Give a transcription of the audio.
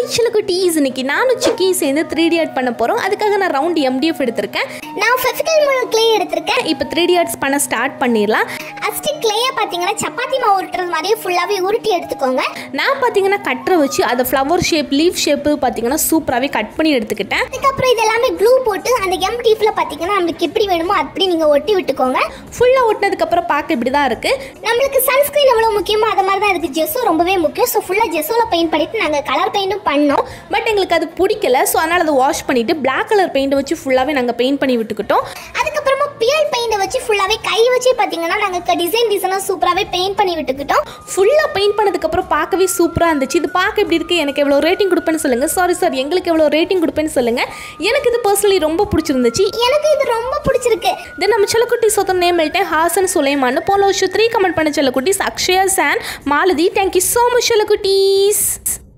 hi குட்டீஸ் இன்னைக்கு நானும் சிக்கி சேர்ந்து த்ரீ டி ஆர்ட் பண்ண போகிறோம் அதுக்காக நான் ரவுண்ட் எம்டிஎஃப் எடுத்திருக்கேன் நான் ஃபெவிகல் மூலம் க்ளே எடுத்திருக்கேன் இப்போ த்ரீ டி ஆர்ட்ஸ் பண்ண ஸ்டார்ட் பண்ணிடலாம் ஃபஸ்ட்டு க்ளேயை பார்த்தீங்கன்னா சப்பாத்தி மாவு உருட்டுறது மாதிரியே ஃபுல்லாகவே உருட்டி எடுத்துக்கோங்க நான் பார்த்தீங்கன்னா கட்டரை வச்சு அதை ஃப்ளவர் ஷேப் லீஃப் ஷேப்பு பார்த்தீங்கன்னா சூப்பராகவே கட் பண்ணி எடுத்துக்கிட்டேன் அதுக்கப்புறம் இது எல்லாமே க்ளூ போட்டு அந்த எம் டீஃபில் பார்த்தீங்கன்னா நம்மளுக்கு எப்படி வேணுமோ அப்படி நீங்கள் ஒட்டி விட்டுக்கோங்க ஃபுல்லாக ஒட்டினதுக்கப்புறம் பார்க்க இப்படி தான் இருக்குது நம்மளுக்கு சன்ஸ்க்ரீன் எவ்வளோ முக்கியமோ அது மாதிரி தான் இதுக்கு ஜெஸ்ஸோ ரொம்பவே முக்கியம் ஸோ ஃபுல்லாக ஜெஸ்ஸோவில் பெயிண்ட் பண்ணிட்டு நாங்கள் கலர் பெயிண்ட்டும் பண்ணோம் பட் எங்களுக்கு அது பிடிக்கல ஸோ அதனால் அதை வாஷ் பண்ணிவிட்டு Black கலர் பெயிண்ட் வச்சு ஃபுல்லாகவே நாங்கள் பெயிண்ட் பண்ணி விட்டுக்கிட்டோம் அதுக்கப்புறமா பியல் பெயிண்டை வச்சு ஃபுல்லாகவே கை வச்சு பார்த்தீங்கன்னா நாங்கள் டிசைன் டிசைனாக சூப்பராகவே பெயிண்ட் பண்ணி விட்டுக்கிட்டோம் ஃபுல்லாக பெயிண்ட் பண்ணதுக்கப்புறம் பார்க்கவே சூப்பராக இருந்துச்சு இது பார்க்க எப்படி இருக்குது எனக்கு எவ்வளோ ரேட்டிங் கொடுப்பேன்னு சொல்லுங்கள் சாரி சார் எங்களுக்கு எவ்வளோ ரேட்டிங் கொடுப்பேன்னு சொல்லுங்கள் எனக்கு இது பர்சனலி ரொம்ப பிடிச்சிருந்துச்சு எனக்கு இது ரொம்ப பிடிச்சிருக்கு தென் நம்ம செல்லக்குட்டி சொத்தம் நேம் எழுட்டேன் ஹாசன் சுலைமான் போல வருஷம் த்ரீ கமெண்ட் பண்ண செல்லக்குட்டீஸ் அக்ஷயா சான் மாலதி தேங்க்யூ ஸோ மச் செல்லக்குட்டீஸ்